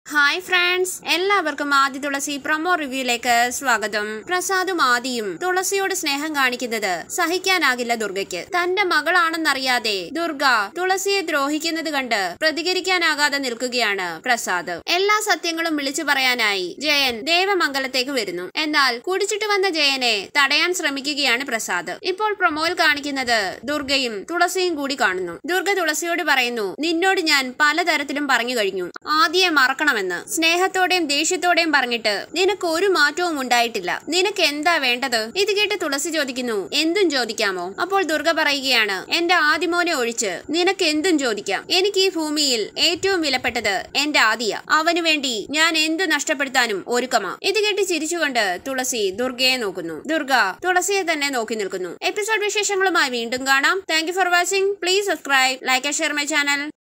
hi friends എല്ലാവർക്കും ആദ്യ തുളസി promo റിവ്യൂയിലേക്ക് സ്വാഗതം പ്രസാദും ആദിയും തുളസിയോട് സ്നേഹം കാണിക്കുന്നത് സഹിക്കാനാകില്ല ദുർഗയ്ക്ക് തന്റെ മകളാണെന്നറിയാതെ ദുർഗ തുളസിയെ ദ്രോഹിക്കുന്നത് കണ്ട് പ്രതികരിക്കാനാകാതെ നിൽക്കുകയാണ് പ്രസാദ് എല്ലാ സത്യങ്ങളും വിളിച്ചു പറയാനായി ജയൻ ദേവമംഗലത്തേക്ക് വരുന്നു എന്നാൽ കുടിച്ചിട്ട് വന്ന ജയനെ തടയാൻ ശ്രമിക്കുകയാണ് പ്രസാദ് ഇപ്പോൾ പ്രൊമോയിൽ കാണിക്കുന്നത് ദുർഗയും തുളസിയും കൂടി കാണുന്നു ദുർഗ തുളസിയോട് പറയുന്നു നിന്നോട് ഞാൻ പലതരത്തിലും പറഞ്ഞു കഴിഞ്ഞു ആദ്യം മറക്കണമെന്ന് സ്നേഹത്തോടെയും ദേഷ്യത്തോടെയും പറഞ്ഞിട്ട് നിനക്ക് ഒരു മാറ്റവും ഉണ്ടായിട്ടില്ല നിനക്ക് എന്താ വേണ്ടത് ഇത് കേട്ട് തുളസി ചോദിക്കുന്നു എന്തും ചോദിക്കാമോ അപ്പോൾ ദുർഗ പറയുകയാണ് എന്റെ ആദിമോനെ ഒഴിച്ച് നിനക്ക് എന്തും ചോദിക്കാം എനിക്ക് ഈ ഭൂമിയിൽ ഏറ്റവും വിലപ്പെട്ടത് എന്റെ ആദിയ അവനു വേണ്ടി ഞാൻ എന്ത് നഷ്ടപ്പെടുത്താനും ഒരുക്കമാ ഇത് കേട്ട് ചിരിച്ചുകൊണ്ട് തുളസി ദുർഗയെ നോക്കുന്നു ദുർഗ തുളസിയെ തന്നെ നോക്കി നിൽക്കുന്നു എപ്പിസോഡ് വിശേഷങ്ങളുമായി വീണ്ടും കാണാം thank for watching please subscribe like share my channel